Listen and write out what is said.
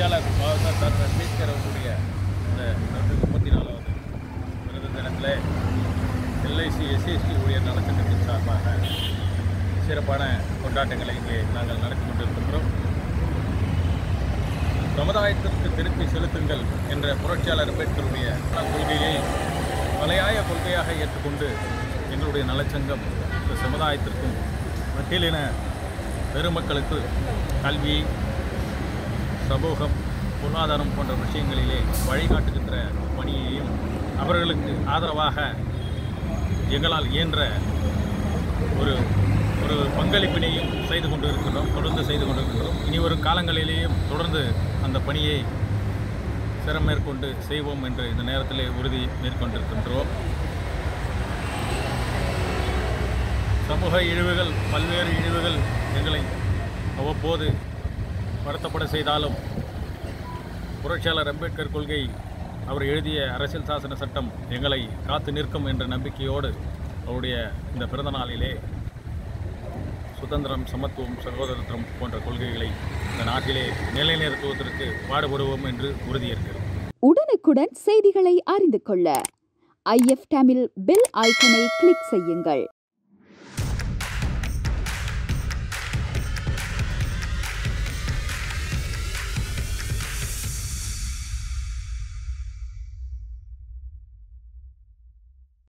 புரட்சியாளர் பாபாசாஹேப் டாக்டர் அம்பேத்கர் அவர்களுடைய இந்த நூற்றி முப்பத்தி நாலாவது விருது தினத்தில் எல்ஐசி எஸ்சிஎஸ்டி ஊழியர் நலச்சங்கத்தின் சார்பாக சிறப்பான கொண்டாட்டங்களை இங்கே நாங்கள் நடத்தி கொண்டிருக்கின்றோம் சமுதாயத்திற்கு திருப்பி செலுத்துங்கள் என்ற புரட்சியாளர் அம்பேத்கருடைய கொள்கையை தலையாய கொள்கையாக ஏற்றுக்கொண்டு எங்களுடைய நலச்சங்கம் இந்த சமுதாயத்திற்கும் பட்டியலின பெருமக்களுக்கு கல்வி சமூகம் பொருளாதாரம் போன்ற விஷயங்களிலே வழிகாட்டுகின்ற பணியையும் அவர்களுக்கு ஆதரவாக எங்களால் இயன்ற ஒரு ஒரு பங்களிப்பினையும் செய்து கொண்டு இருக்கின்றோம் தொடர்ந்து செய்து கொண்டிருக்கின்றோம் இனி வரும் காலங்களிலேயும் தொடர்ந்து அந்த பணியை சிரம் மேற்கொண்டு செய்வோம் என்று இந்த நேரத்திலே உறுதி மேற்கொண்டிருக்கின்றோம் சமூக இழிவுகள் பல்வேறு இழிவுகள் எங்களை அவ்வப்போது வருத்தப்பட செய்தாலும் புரட்சியாளர் அம்பேத்கர் கொள்கை அவர் எழுதிய அரசியல் சாசன சட்டம் எங்களை காத்து நிற்கும் என்ற நம்பிக்கையோடு அவருடைய இந்த பிறந்த நாளிலே சுதந்திரம் சமத்துவம் சகோதரத்துவம் போன்ற கொள்கைகளை இந்த நாட்டிலே நிலைநிறுத்துவதற்கு பாடுபடுவோம் என்று உறுதியேற்கிறோம் உடனுக்குடன் செய்திகளை அறிந்து கொள்ள ஐஎஃப் தமிழ் பெல் ஐக்கனை கிளிக் செய்யுங்கள்